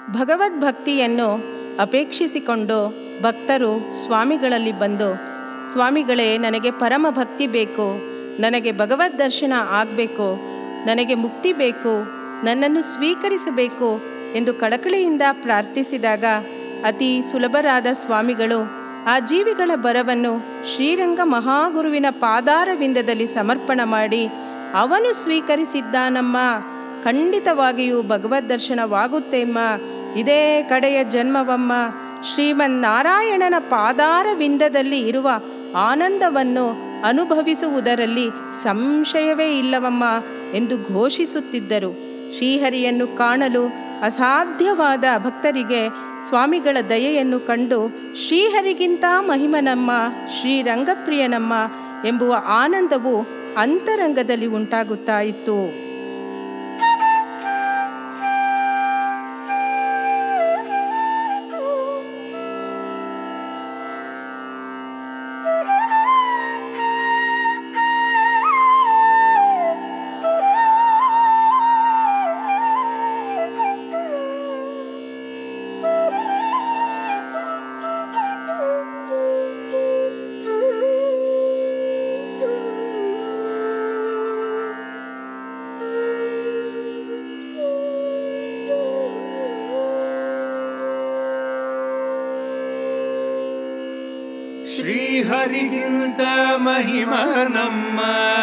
ಭಗವದ್ಭಕ್ತಿಯನ್ನು ಅಪೇಕ್ಷಿಸಿಕೊಂಡು ಭಕ್ತರು ಸ್ವಾಮಿಗಳಲ್ಲಿ ಬಂದು ಸ್ವಾಮಿಗಳೇ ನನಗೆ ಪರಮ ಭಕ್ತಿ ಬೇಕು ನನಗೆ ಭಗವದ್ ದರ್ಶನ ಆಗಬೇಕು ನನಗೆ ಮುಕ್ತಿ ಬೇಕು ನನ್ನನ್ನು ಸ್ವೀಕರಿಸಬೇಕು ಎಂದು ಕಳಕಳಿಯಿಂದ ಪ್ರಾರ್ಥಿಸಿದಾಗ ಅತಿ ಸುಲಭರಾದ ಸ್ವಾಮಿಗಳು ಆ ಜೀವಿಗಳ ಬರವನ್ನು ಶ್ರೀರಂಗ ಮಹಾಗುರುವಿನ ಪಾದಾರವಿಂದದಲ್ಲಿ ಸಮರ್ಪಣ ಮಾಡಿ ಅವನು ಸ್ವೀಕರಿಸಿದ್ದಾನಮ್ಮ ಖಂಡಿತವಾಗಿಯೂ ಭಗವದ್ ದರ್ಶನವಾಗುತ್ತೆಮ್ಮ ಇದೇ ಕಡೆಯ ಜನ್ಮವಮ್ಮ ಶ್ರೀಮನ್ನಾರಾಯಣನ ಪಾದಾರವಿಂದದಲ್ಲಿ ಇರುವ ಆನಂದವನ್ನು ಅನುಭವಿಸುವುದರಲ್ಲಿ ಸಂಶಯವೇ ಇಲ್ಲವಮ್ಮ ಎಂದು ಘೋಷಿಸುತ್ತಿದ್ದರು ಶ್ರೀಹರಿಯನ್ನು ಕಾಣಲು ಅಸಾಧ್ಯವಾದ ಭಕ್ತರಿಗೆ ಸ್ವಾಮಿಗಳ ದಯೆಯನ್ನು ಕಂಡು ಶ್ರೀಹರಿಗಿಂತ ಮಹಿಮನಮ್ಮ ಶ್ರೀರಂಗಪ್ರಿಯನಮ್ಮ ಎಂಬುವ ಆನಂದವು ಅಂತರಂಗದಲ್ಲಿ ಉಂಟಾಗುತ್ತಾ ಇತ್ತು ಶ್ರೀಹರಿಗಿಂತ ಮಹಿಮ ನಮ್ಮ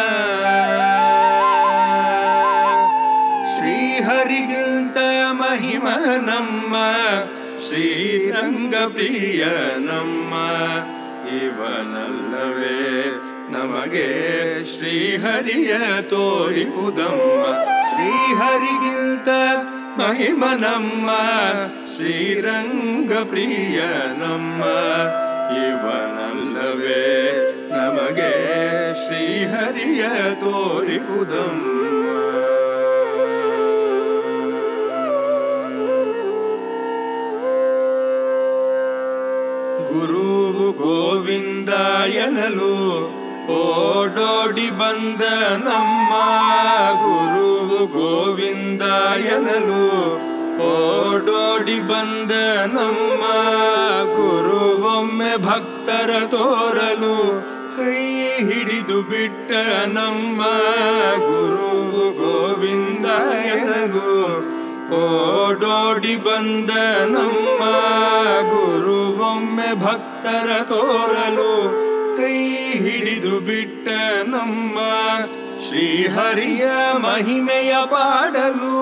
ಶ್ರೀಹರಿಗಿಂತ ಮಹಿಮ ನಮ್ಮ ಶ್ರೀರಂಗ ಪ್ರಿಯ ನಮ್ಮ ಇವನಲ್ಲವೇ ನಮಗೆ ಶ್ರೀಹರಿಯ ತೋರಿಪುದಮ್ಮ ಶ್ರೀಹರಿಗಿಂತ ಮಹಿಮ ನಮ್ಮ ಶ್ರೀರಂಗ ಪ್ರಿಯ ನಮ್ಮ ಇವನಲ್ಲವೇ ನಮಗೆ ಶ್ರೀಹರಿಯ ತೋರಿಪುದಮ್ಮ ಗುರು ಗೋವಿಂದಾಯನಲು ಓಡೋಡಿ ಬಂದ ನಮ್ಮ ಗುರು ಗೋವಿಂದಾಯನಲು ಓಡೋಡಿ ಬಂದ ನಮ್ಮ ಗುರುವೊಮ್ಮೆ ಭಕ್ತರ ತೋರಲು ಕೈ ಹಿಡಿದು ಬಿಟ್ಟ ನಮ್ಮ ಗುರು ಗೋವಿಂದಾಯನಲು ಓಡೋಡಿ ಬಂದ ನಮ್ಮ ಗುರುವೊಮ್ಮೆ ಭಕ್ತರ ತೋರಲು ಕೈ ಹಿಡಿದು ಬಿಟ್ಟ ನಮ್ಮ ಶ್ರೀಹರಿಯ ಮಹಿಮೆಯ ಪಾಡಲು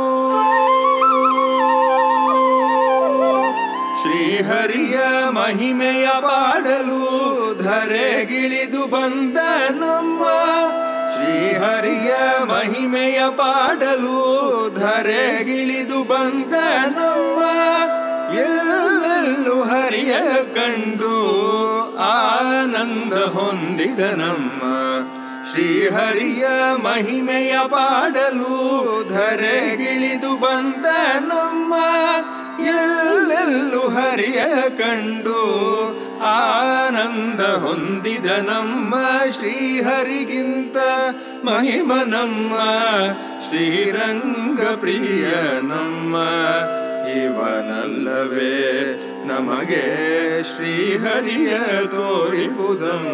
ಶ್ರೀಹರಿಯ ಮಹಿಮೆಯ ಪಾಡಲು ಧರೆಗಿಳಿದು ಬಂದ ನಮ್ಮ ಶ್ರೀಹರಿಯ ಮಹಿಮೆಯ ಪಾಡಲು ಧರೆಗಿಳಿದು ಬಂದ ನಮ್ಮ ಎಲ್ಲೆಲ್ಲೂ ಹರಿಯ ಕಂಡು ಆನಂದ ಹೊಂದಿದ ನಮ್ಮ ಶ್ರೀಹರಿಯ ಮಹಿಮೆಯ ಪಾಡಲು ಧರೆಗಿಳಿದು ಬಂದ ನಮ್ಮ ಎಲ್ಲೆಲ್ಲೂ ಹರಿಯ ಕಂಡು ಆನಂದ ಹೊಂದಿದ ನಮ್ಮ ಶ್ರೀಹರಿಗಿಂತ ಮಹಿಮ ನಮ್ಮ ಶ್ರೀರಂಗ ಪ್ರಿಯ ನಮ್ಮ ಇವನಲ್ಲವೇ ನಮಗೆ ಶ್ರೀಹರಿಯ ತೋರಿಬುದಮ್ಮ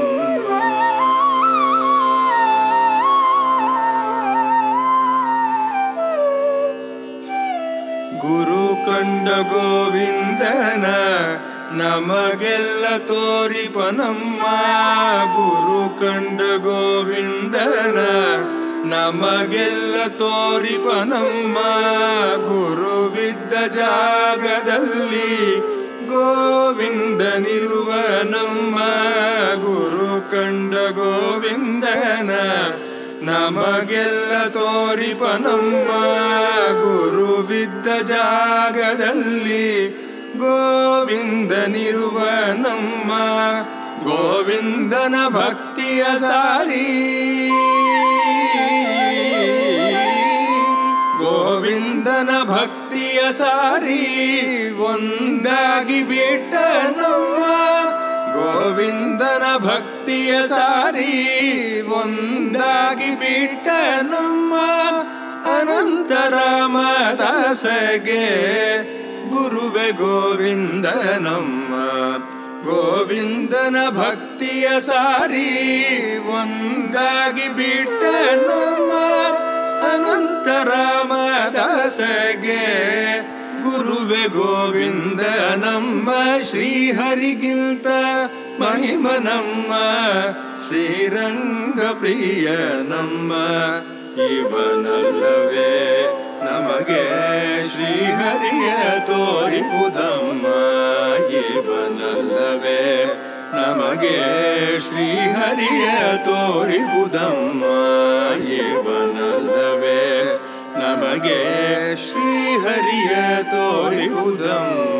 ಗುರು ಕಂಡ ಗೋವಿಂದನ ನಮಗೆಲ್ಲ ತೋರಿಪನಮ್ಮ ಗುರು ಕಂಡ ಗೋವಿಂದನ ನಮಗೆಲ್ಲ ತೋರಿಪನಮ್ಮ ಗುರುವಿದ್ದ ಜಾಗದಲ್ಲಿ ಗೋವಿಂದನಿರುವ ನಮ್ಮ ಗುರು ಕಂಡ ಗೋವಿಂದನ ನಮಗೆಲ್ಲ ತೋರಿಪನಮ್ಮ ಗುರುವಿದ್ದ ಜಾಗದಲ್ಲಿ ಗೋವಿಂದನಿರುವ ನಮ್ಮ ಗೋವಿಂದನ ಭಕ್ತಿಯ ಸಾರಿ ಗೋವಿಂದನ ಭಕ್ತಿಯ ಸಾರಿ ಒಂದಾಗಿ ಬಿಟ್ಟ ನಮ್ಮ ಗೋವಿಂದನ ಭಕ್ತಿಯ ಸಾರಿ ಒಂದಾಗಿ ಬಿಟ್ಟ ನಮ್ಮ ಅನಂತರಾಮದಾಸಗೆ ಗುರುವೆ ಗೋವಿಂದ ನಮ್ಮ ಗೋವಿಂದನ ಭಕ್ತಿಯ ಸಾರಿ ಒಂದಾಗಿ ಬಿಟ್ಟ ನಮ್ಮ ಅನಂತರಾಮದಾಸಗೆ ಗುರುವೆ ಗೋವಿಂದ ನಮ್ಮ ಶ್ರೀಹರಿಗಿಂತ ಮಹಿಮ ನಮ್ಮ ಶ್ರೀರಂಗ ಪ್ರಿಯ ನಮ್ಮ ಇವನಲ್ಲವೇ ನಮಗೆ ಶ್ರೀಹರಿಯ ತೋರಿಪುದಮ್ಮ ಇವನಲ್ಲವೇ ನಮಗೆ ಶ್ರೀಹರಿಯ ತೋರಿಪುದಮ್ಮ ಇವನಲ್ಲವೇ ನಮಗೆ ಶ್ರೀಹರಿಯ ತೋರಿಪುದಮ್ಮ